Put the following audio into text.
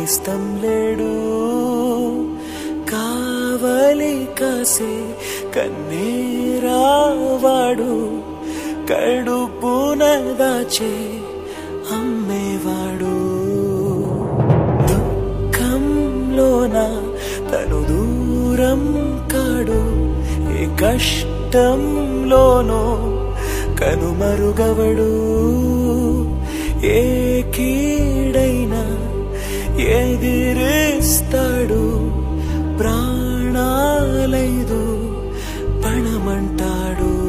నేస్తం లేడు కావలి కాసే కన్నీరావాడు కడుపున దాచే అమ్మేవాడు దుఃఖంలోన తను దూరం కాడు ఏ కష్టంలోనో కనుమరుగవడు ఏ కీడైనా ఎదిరిస్తాడు ప్రాణాలైదు పణమంటాడు